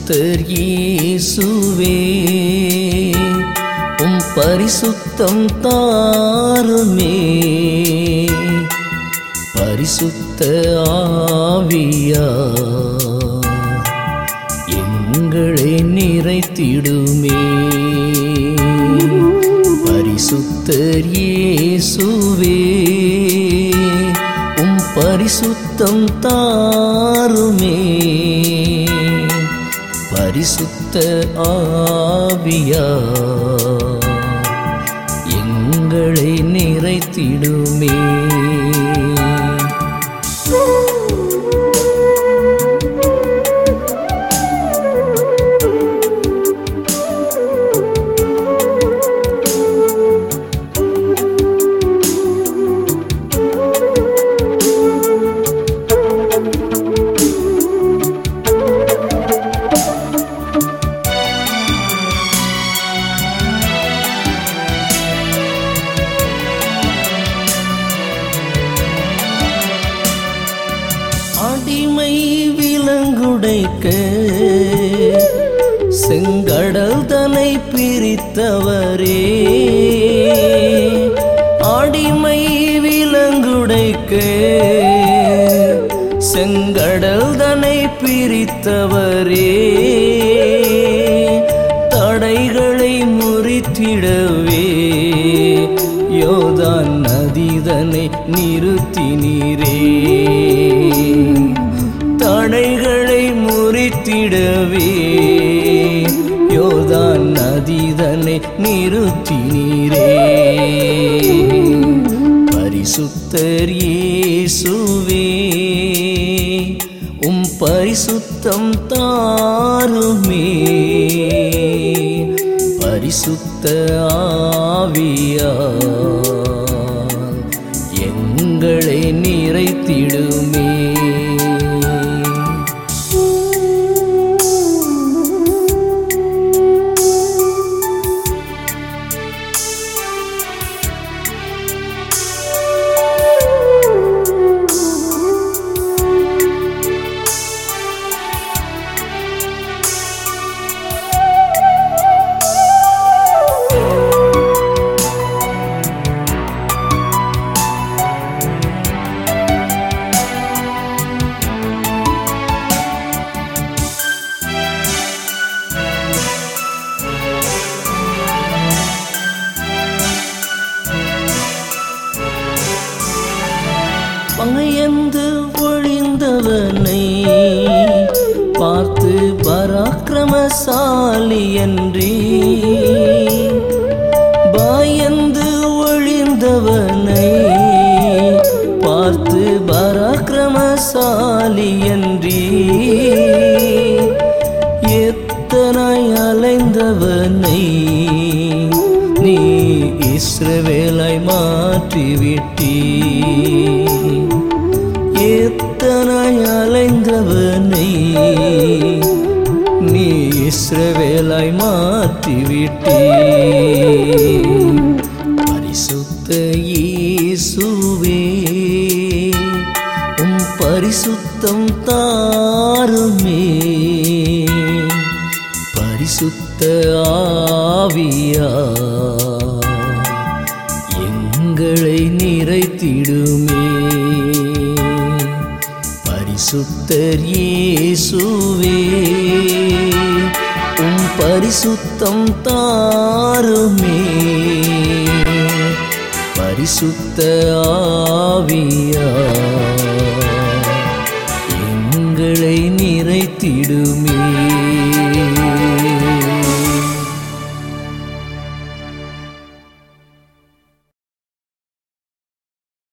பரிசுத்தர் இயேசுவே உம் பரிசுத்தம் தாருமே பரிசுத்த ஆவியா எங்களை நிறைத்திடுமே பரிசுத்தர் இயேசுவே உம் பரிசுத்தம் தாருமே பரிசுத்த ஆவியா எங்களை நிறைத்திடுமே அடிமை விலங்குடைக்க செங்கடல் தனை பிரித்தவரே அடிமை விலங்குடைக்க செங்கடல் தனை பிரித்தவரே தடைகளை முறித்திடவே யோதான் நதிதனை நிறுத்தினீரே தடைகளை முறித்திடவே யோதான் நதிதனை நிறுத்தினீரே பரிசுத்தர் இயேசுவே உம் பரிசுத்தம் தாருமே பரிசுத்த ஆவியா எங்களை நிறைத்திடுமே பயந்து ஒழிந்தவனை பார்த்து பராக்கிரமசாலி என்றே பயந்து ஒழிந்தவனை பார்த்து பராக்கிரமசாலி என்றே எத்தனை அலைந்தவனை நீ இஸ்ரவேலாய் மாற்றிவிட்டீ எத்தனை அலைந்தவனை நீ இஸ்ரவேலாய் மாற்றிவிட்டே பரிசுத்த இயேசுவே உம் பரிசுத்தம் தாருமே பரிசுத்த ஆவியா எங்களை நிறைத்திடுமே பரிசுத்தர் இயேசுவே உம் பரிசுத்தம் தாருமே பரிசுத்த ஆவியா எங்களை நிறைத்திடுமே